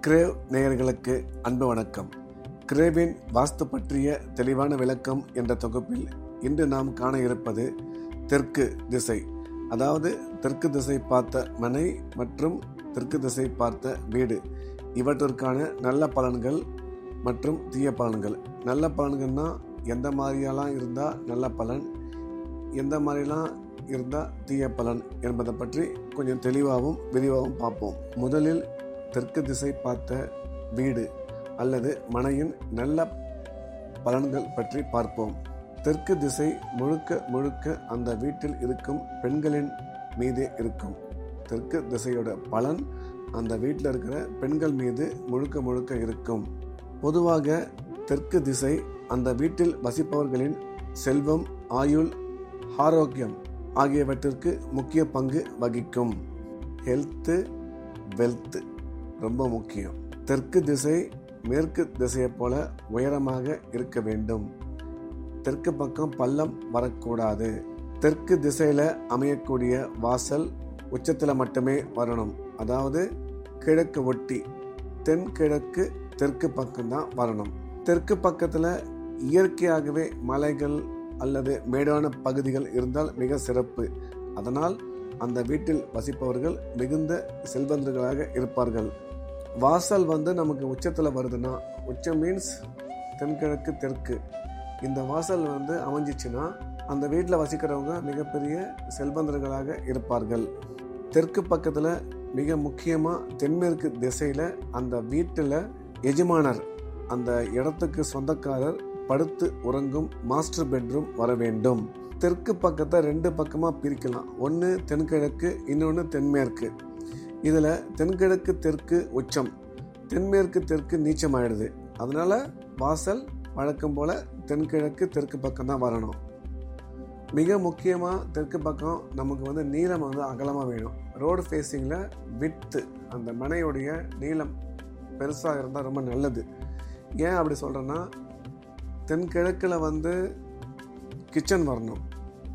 grave நேயர்களுக்கு அன்பு வணக்கம் கிரேவின் வாஸ்து பற்றிய தெளிவான விளக்கம் என்ற தொகுப்பில் இன்று நாம் காண இருப்பது தெற்கு திசை அதாவது தெற்கு திசை பார்த்த மனை மற்றும் தெற்கு திசை பார்த்த வீடு இவற்றிற்கான நல்ல பலன்கள் மற்றும் தீய பலன்கள் நல்ல பலன்கள்னா எந்த மாதிரியெல்லாம் இருந்தால் நல்ல பலன் எந்த மாதிரிலாம் இருந்தால் தீய பலன் என்பதை பற்றி கொஞ்சம் தெளிவாகவும் விரிவாகவும் பார்ப்போம் முதலில் தெற்கு திசை பார்த்த வீடு அல்லது மனையின் நல்ல பலன்கள் பற்றி பார்ப்போம் தெற்கு திசை முழுக்க முழுக்க அந்த வீட்டில் இருக்கும் பெண்களின் மீதே இருக்கும் தெற்கு திசையோட பலன் அந்த வீட்டில் இருக்கிற பெண்கள் மீது முழுக்க முழுக்க இருக்கும் பொதுவாக தெற்கு திசை அந்த வீட்டில் வசிப்பவர்களின் செல்வம் ஆயுள் ஆரோக்கியம் ஆகியவற்றிற்கு முக்கிய பங்கு வகிக்கும் ஹெல்த்து வெல்த்து ரொம்ப முக்கியம் தெற்கு திசை மேற்கு திசையைப் போல உயரமாக இருக்க வேண்டும் தெற்கு பக்கம் பள்ளம் வரக்கூடாது தெற்கு திசையில் அமையக்கூடிய வாசல் உச்சத்தில் மட்டுமே வரணும் அதாவது கிழக்கு ஒட்டி தென்கிழக்கு தெற்கு பக்கம்தான் வரணும் தெற்கு பக்கத்தில் இயற்கையாகவே மலைகள் அல்லது மேடான பகுதிகள் இருந்தால் மிக சிறப்பு அதனால் அந்த வீட்டில் வசிப்பவர்கள் மிகுந்த செல்வந்தர்களாக இருப்பார்கள் வாசல் வந்து நமக்கு உச்சத்தில் வருதுன்னா உச்சம் மீன்ஸ் தென்கிழக்கு தெற்கு இந்த வாசல் வந்து அமைஞ்சிச்சுன்னா அந்த வீட்டில் வசிக்கிறவங்க மிகப்பெரிய செல்வந்தர்களாக இருப்பார்கள் தெற்கு பக்கத்தில் மிக முக்கியமாக தென்மேற்கு திசையில் அந்த வீட்டில் எஜமானர் அந்த இடத்துக்கு சொந்தக்காரர் படுத்து உறங்கும் மாஸ்டர் பெட்ரூம் வர வேண்டும் தெற்கு பக்கத்தை ரெண்டு பக்கமாக பிரிக்கலாம் ஒன்று தென்கிழக்கு இன்னொன்று தென்மேற்கு இதில் தென்கிழக்கு தெற்கு உச்சம் தென்மேற்கு தெற்கு நீச்சம் ஆயிடுது அதனால வாசல் வழக்கம் போல் தென்கிழக்கு தெற்கு பக்கம் தான் வரணும் மிக முக்கியமாக தெற்கு பக்கம் நமக்கு வந்து நீளம் வந்து அகலமாக வேணும் ரோடு ஃபேஸிங்கில் வித்து அந்த மனையுடைய நீளம் பெருசாக இருந்தால் ரொம்ப நல்லது ஏன் அப்படி சொல்கிறேன்னா தென்கிழக்கில் வந்து கிச்சன் வரணும்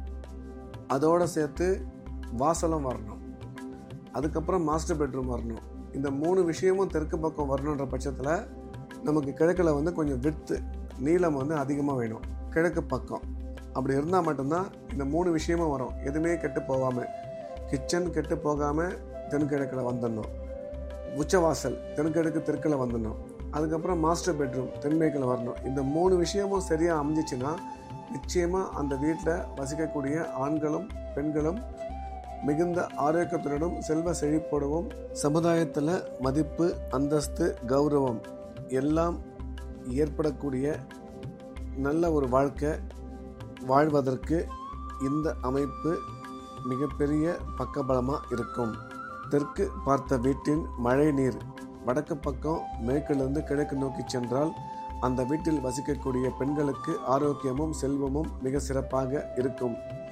அதோடு சேர்த்து வாசலும் வரணும் அதுக்கப்புறம் மாஸ்டர் பெட்ரூம் வரணும் இந்த மூணு விஷயமும் தெற்கு பக்கம் வரணுன்ற பட்சத்தில் நமக்கு கிழக்கில் வந்து கொஞ்சம் விட்டு நீளம் வந்து அதிகமாக வேணும் கிழக்கு பக்கம் அப்படி இருந்தால் மட்டும்தான் இந்த மூணு விஷயமும் வரும் எதுவுமே கெட்டு போகாமல் கிச்சன் கெட்டு போகாமல் தென்கிழக்கில் வந்துடணும் உச்சவாசல் தென்கிழக்கு தெற்கில் வந்துடணும் அதுக்கப்புறம் மாஸ்டர் பெட்ரூம் தென்மேற்கில் வரணும் இந்த மூணு விஷயமும் சரியாக அமைஞ்சிச்சுன்னா நிச்சயமாக அந்த வீட்டில் வசிக்கக்கூடிய ஆண்களும் பெண்களும் மிகுந்த ஆரோக்கியத்துடனும் செல்வ செழிப்போடவும் சமுதாயத்தில் மதிப்பு அந்தஸ்து கௌரவம் எல்லாம் ஏற்படக்கூடிய நல்ல ஒரு வாழ்க்கை வாழ்வதற்கு இந்த அமைப்பு மிகப்பெரிய பக்கபலமாக இருக்கும் தெற்கு பார்த்த வீட்டின் மழை நீர் வடக்கு பக்கம் மேற்கிலிருந்து கிழக்கு நோக்கி சென்றால் அந்த வீட்டில் வசிக்கக்கூடிய பெண்களுக்கு ஆரோக்கியமும் செல்வமும் மிக சிறப்பாக இருக்கும்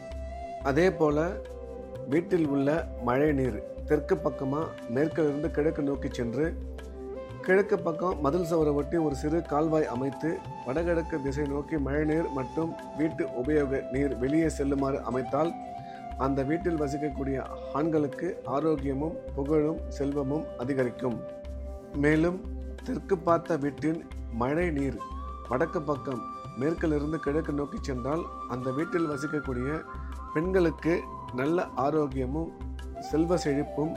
அதே போல வீட்டில் உள்ள மழை நீர் தெற்கு பக்கமாக மேற்கிலிருந்து கிழக்கு நோக்கி சென்று கிழக்கு பக்கம் மதில் சுவரை ஒட்டி ஒரு சிறு கால்வாய் அமைத்து வடகிழக்கு திசை நோக்கி மழைநீர் மற்றும் வீட்டு உபயோக நீர் வெளியே செல்லுமாறு அமைத்தால் அந்த வீட்டில் வசிக்கக்கூடிய ஆண்களுக்கு ஆரோக்கியமும் புகழும் செல்வமும் அதிகரிக்கும் மேலும் தெற்கு பார்த்த வீட்டின் மழை நீர் வடக்கு பக்கம் மேற்கிலிருந்து கிழக்கு நோக்கி சென்றால் அந்த வீட்டில் வசிக்கக்கூடிய பெண்களுக்கு நல்ல ஆரோக்கியமும் செல்வ செழிப்பும்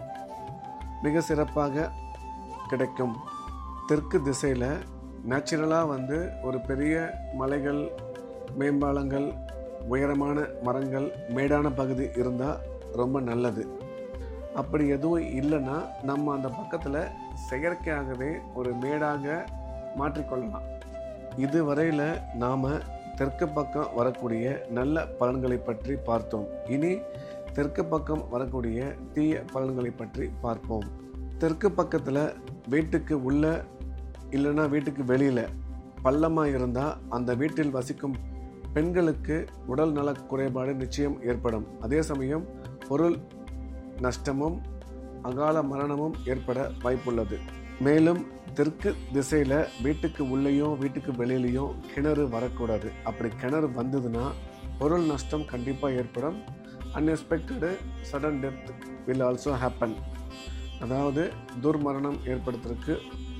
மிக சிறப்பாக கிடைக்கும் தெற்கு திசையில் நேச்சுரலாக வந்து ஒரு பெரிய மலைகள் மேம்பாலங்கள் உயரமான மரங்கள் மேடான பகுதி இருந்தால் ரொம்ப நல்லது அப்படி எதுவும் இல்லைன்னா நம்ம அந்த பக்கத்தில் செயற்கையாகவே ஒரு மேடாக மாற்றிக்கொள்ளலாம் இதுவரையில் நாம் தெற்கு பக்கம் வரக்கூடிய நல்ல பலன்களை பற்றி பார்த்தோம் இனி தெற்கு பக்கம் வரக்கூடிய தீய பலன்களை பற்றி பார்ப்போம் தெற்கு பக்கத்தில் வீட்டுக்கு உள்ள இல்லைன்னா வீட்டுக்கு வெளியில் பள்ளமாக இருந்தால் அந்த வீட்டில் வசிக்கும் பெண்களுக்கு உடல் நல குறைபாடு நிச்சயம் ஏற்படும் அதே சமயம் பொருள் நஷ்டமும் அகால மரணமும் ஏற்பட வாய்ப்புள்ளது மேலும் தெற்கு திசையில் வீட்டுக்கு உள்ளேயும் வீட்டுக்கு வெளியிலையும் கிணறு வரக்கூடாது அப்படி கிணறு வந்ததுன்னா பொருள் நஷ்டம் கண்டிப்பாக ஏற்படும் unexpected sudden death will also happen அதாவது துர்மரணம் ஏற்படுத்துறதுக்கு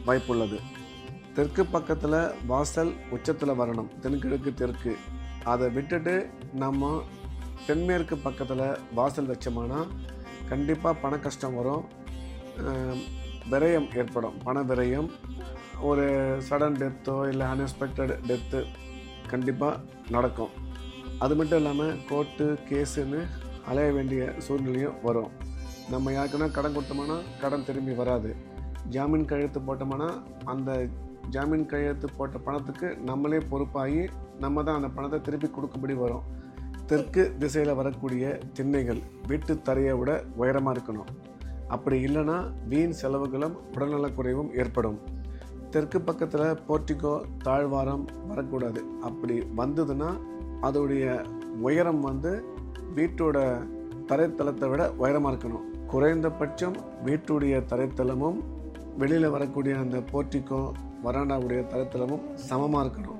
வாய்ப்புள்ளது தெற்கு பக்கத்தில் வாசல் உச்சத்தில் வரணும் தென்கிழக்கு தெற்கு அதை விட்டுட்டு நம்ம தென்மேற்கு பக்கத்தில் வாசல் வச்சோம்னா கண்டிப்பாக பண கஷ்டம் வரும் அஹ் விரயம் ஏற்படும் பண விரயம் ஒரு சடன் டெத்தோ இல்லை அன்எக்ஸ்பெக்டட் டெத்து கண்டிப்பாக நடக்கும் அது மட்டும் இல்லாமல் கோர்ட்டு கேஸுன்னு அலைய வேண்டிய சூழ்நிலையும் வரும் நம்ம யாருக்குன்னா கடன் கொடுத்தோம்னா கடன் திரும்பி வராது ஜாமீன் கையெழுத்து போட்டோம்னா அந்த ஜாமீன் கையெழுத்து போட்ட பணத்துக்கு நம்மளே பொறுப்பாகி நம்ம தான் அந்த பணத்தை திருப்பி கொடுக்கும்படி வரும் தெற்கு திசையில் வரக்கூடிய திண்ணைகள் வீட்டு தரையை விட உயரமாக இருக்கணும் அப்படி இல்லைன்னா வீண் செலவுகளும் உடல்நலக்குறைவும் ஏற்படும் தெற்கு பக்கத்தில் போர்ட்டிகோ தாழ்வாரம் வரக்கூடாது அப்படி வந்ததுன்னா அதோடைய உயரம் வந்து வீட்டோட தரைத்தளத்தை விட உயரமாக இருக்கணும் குறைந்தபட்சம் வீட்டுடைய தரைத்தளமும் வெளியில் வரக்கூடிய அந்த போர்ட்டிகோ வராண்டாவுடைய தரைத்தளமும் சமமாக இருக்கணும்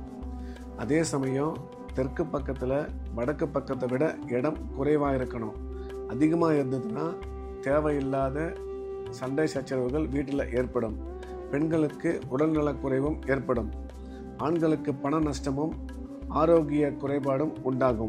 அதே சமயம் தெற்கு பக்கத்தில் வடக்கு பக்கத்தை விட இடம் குறைவாக இருக்கணும் அதிகமாக இருந்ததுன்னா தேவையில்லாத சண்டை சச்சரவுகள் வீட்டில் ஏற்படும் பெண்களுக்கு உடல்நலக்குறைவும் ஏற்படும் ஆண்களுக்கு பண நஷ்டமும் ஆரோக்கிய குறைபாடும் உண்டாகும்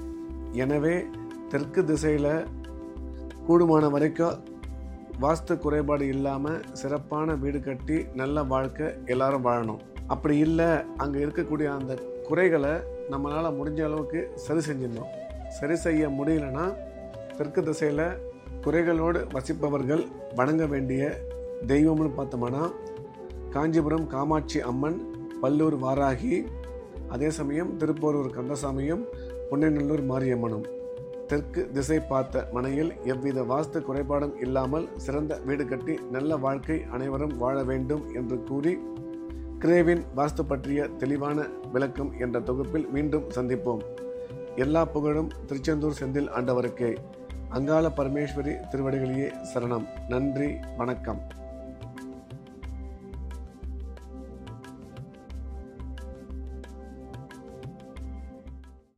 எனவே தெற்கு திசையில் கூடுமான வரைக்கும் வாஸ்து குறைபாடு இல்லாமல் சிறப்பான வீடு கட்டி நல்ல வாழ்க்கை எல்லாரும் வாழணும் அப்படி இல்லை அங்கே இருக்கக்கூடிய அந்த குறைகளை நம்மளால் முடிஞ்ச அளவுக்கு சரி செஞ்சிடணும் சரி செய்ய முடியலன்னா தெற்கு திசையில் குறைகளோடு வசிப்பவர்கள் வணங்க வேண்டிய தெய்வம்னு பார்த்தோம்னா காஞ்சிபுரம் காமாட்சி அம்மன் பல்லூர் வாராகி அதே சமயம் திருப்போரூர் கந்தசாமியும் பொன்னைநல்லூர் மாரியம்மனும் தெற்கு திசை பார்த்த மனையில் எவ்வித வாஸ்து குறைபாடும் இல்லாமல் சிறந்த வீடு கட்டி நல்ல வாழ்க்கை அனைவரும் வாழ வேண்டும் என்று கூறி கிரேவின் வாஸ்து பற்றிய தெளிவான விளக்கம் என்ற தொகுப்பில் மீண்டும் சந்திப்போம் எல்லா புகழும் திருச்செந்தூர் செந்தில் ஆண்டவருக்கே அங்காள பரமேஸ்வரி திருவடிகளையே சரணம் நன்றி வணக்கம்